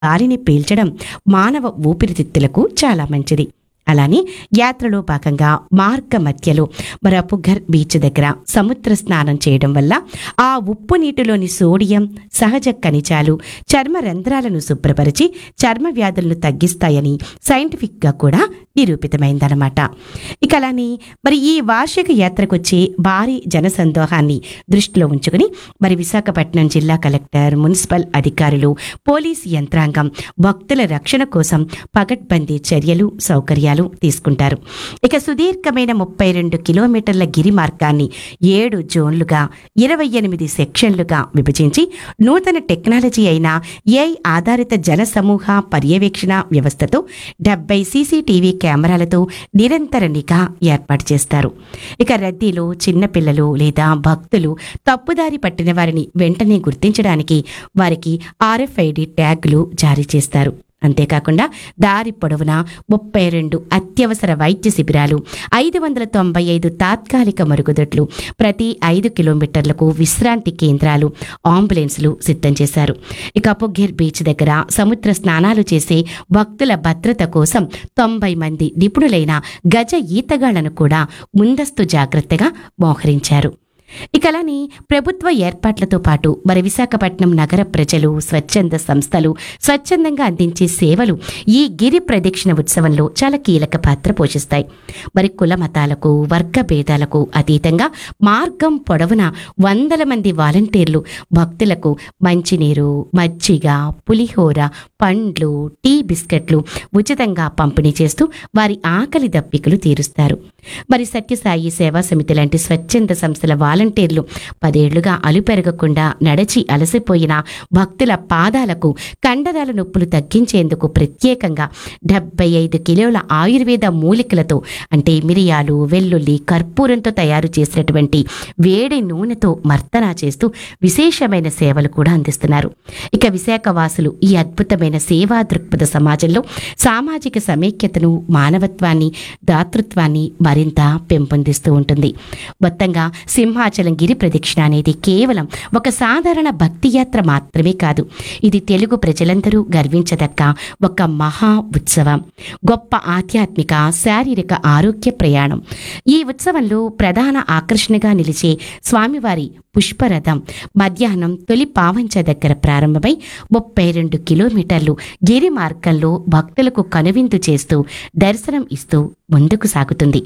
గాలిని పీల్చడం మానవ ఊపిరితిత్తులకు చాలా మంచిది అలానే యాత్రలో భాగంగా మార్గ మధ్యలో మరపుఘర్ బీచ్ దగ్గర సముద్ర స్నానం చేయడం వల్ల ఆ ఉప్పు నీటిలోని సోడియం సహజ ఖనిజాలు చర్మ రంధ్రాలను శుభ్రపరిచి చర్మ వ్యాధులను తగ్గిస్తాయని సైంటిఫిక్గా కూడా నిరూపితమైందనమాట ఇక అలానే మరి ఈ వార్షిక యాత్రకు వచ్చే భారీ జనసందోహాన్ని దృష్టిలో ఉంచుకుని మరి విశాఖపట్నం జిల్లా కలెక్టర్ మున్సిపల్ అధికారులు పోలీస్ యంత్రాంగం భక్తుల రక్షణ కోసం పగడ్బందీ చర్యలు సౌకర్యాలు తీసుకుంటారు ఇక సుదీర్ఘమైన ముప్పై రెండు కిలోమీటర్ల గిరి మార్గాన్ని ఏడు జోన్లుగా ఇరవై ఎనిమిది సెక్షన్లుగా విభజించి నూతన టెక్నాలజీ అయిన ఏఐ ఆధారిత జన సమూహ పర్యవేక్షణ వ్యవస్థతో డెబ్బై సీసీటీవీ కెమెరాలతో నిరంతర నిఘా ఏర్పాటు చేస్తారు ఇక రద్దీలో చిన్నపిల్లలు లేదా భక్తులు తప్పుదారి పట్టిన వారిని వెంటనే గుర్తించడానికి వారికి ఆర్ఎఫ్ఐడి ట్యాగులు జారీ చేస్తారు అంతేకాకుండా దారి పొడవునా ముప్పై రెండు అత్యవసర వైద్య శిబిరాలు ఐదు వందల తొంభై ఐదు తాత్కాలిక మరుగుదొడ్లు ప్రతి ఐదు కిలోమీటర్లకు విశ్రాంతి కేంద్రాలు అంబులెన్సులు సిద్ధం చేశారు ఇక అపుఘిర్ బీచ్ దగ్గర సముద్ర స్నానాలు చేసే భక్తుల భద్రత కోసం తొంభై మంది నిపుణులైన గజ ఈతగాళ్లను కూడా ముందస్తు జాగ్రత్తగా మోహరించారు ఇక అలానే ప్రభుత్వ ఏర్పాట్లతో పాటు మరి విశాఖపట్నం నగర ప్రజలు స్వచ్ఛంద సంస్థలు స్వచ్ఛందంగా అందించే సేవలు ఈ గిరి ప్రదక్షిణ ఉత్సవంలో చాలా కీలక పాత్ర పోషిస్తాయి మరి కుల మతాలకు వర్గ భేదాలకు అతీతంగా మార్గం పొడవున వందల మంది వాలంటీర్లు భక్తులకు మంచినీరు మజ్జిగ పులిహోర పండ్లు టీ బిస్కెట్లు ఉచితంగా పంపిణీ చేస్తూ వారి ఆకలి దప్పికలు తీరుస్తారు మరి సత్యసాయి సేవా సమితి లాంటి స్వచ్ఛంద సంస్థల వాలంటీర్లు పదేళ్లుగా అలుపెరగకుండా నడిచి అలసిపోయిన భక్తుల పాదాలకు కండరాల నొప్పులు తగ్గించేందుకు ప్రత్యేకంగా డెబ్బై ఐదు కిలోల ఆయుర్వేద మూలికలతో అంటే మిరియాలు వెల్లుల్లి కర్పూరంతో తయారు చేసినటువంటి వేడి నూనెతో మర్తనా చేస్తూ విశేషమైన సేవలు కూడా అందిస్తున్నారు ఇక విశాఖ వాసులు ఈ అద్భుతమైన సేవా దృక్పథ సమాజంలో సామాజిక సమైక్యతను మానవత్వాన్ని దాతృత్వాన్ని మరింత పెంపొందిస్తూ ఉంటుంది మొత్తంగా సింహాచలం గిరి ప్రదక్షిణ అనేది కేవలం ఒక సాధారణ భక్తి యాత్ర మాత్రమే కాదు ఇది తెలుగు ప్రజలందరూ గర్వించదక్క ఒక మహా ఉత్సవం గొప్ప ఆధ్యాత్మిక శారీరక ఆరోగ్య ప్రయాణం ఈ ఉత్సవంలో ప్రధాన ఆకర్షణగా నిలిచే స్వామివారి పుష్పరథం మధ్యాహ్నం తొలి పావంచ దగ్గర ప్రారంభమై ముప్పై రెండు కిలోమీటర్లు గిరి మార్గంలో భక్తులకు కనువిందు చేస్తూ దర్శనం ఇస్తూ ముందుకు సాగుతుంది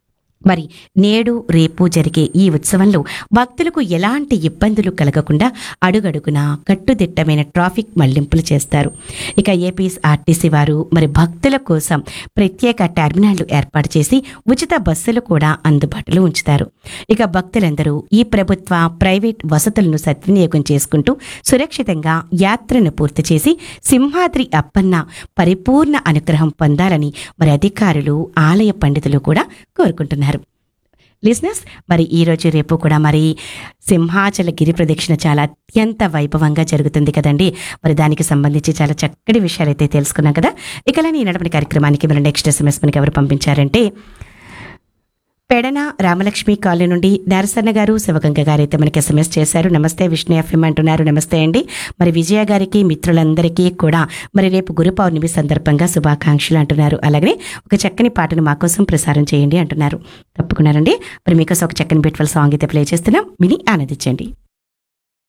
మరి నేడు రేపు జరిగే ఈ ఉత్సవంలో భక్తులకు ఎలాంటి ఇబ్బందులు కలగకుండా అడుగడుగునా కట్టుదిట్టమైన ట్రాఫిక్ మళ్లింపులు చేస్తారు ఇక ఏపీఎస్ఆర్టీసీ వారు మరి భక్తుల కోసం ప్రత్యేక టెర్మినళ్లు ఏర్పాటు చేసి ఉచిత బస్సులు కూడా అందుబాటులో ఉంచుతారు ఇక భక్తులందరూ ఈ ప్రభుత్వ ప్రైవేట్ వసతులను సద్వినియోగం చేసుకుంటూ సురక్షితంగా యాత్రను పూర్తి చేసి సింహాద్రి అప్పన్న పరిపూర్ణ అనుగ్రహం పొందాలని మరి అధికారులు ఆలయ పండితులు కూడా కోరుకుంటున్నారు లిజినెస్ మరి ఈ రోజు రేపు కూడా మరి సింహాచల గిరి ప్రదక్షిణ చాలా అత్యంత వైభవంగా జరుగుతుంది కదండి మరి దానికి సంబంధించి చాలా చక్కటి విషయాలు అయితే తెలుసుకున్నాం కదా ఇక ఈ నడపని కార్యక్రమానికి మీరు నెక్స్ట్ ఎస్ఎంఎస్ మనకి ఎవరు పంపించారంటే పెడన రామలక్ష్మి కాలనీ నుండి నరసన్న గారు శివగంగ గారు అయితే మనకి ఎస్ఎంఎస్ చేశారు నమస్తే విష్ణు ఎఫ్ఎం అంటున్నారు నమస్తే అండి మరి విజయ గారికి మిత్రులందరికీ కూడా మరి రేపు గురు పౌర్ణమి సందర్భంగా శుభాకాంక్షలు అంటున్నారు అలాగే ఒక చక్కని పాటను మా కోసం ప్రసారం చేయండి అంటున్నారు తప్పకుండానండి మరి మీకోసం ఒక చక్కని బిట్వల్ సాంగ్ అయితే ప్లే చేస్తున్నాం విని ఆనందించండి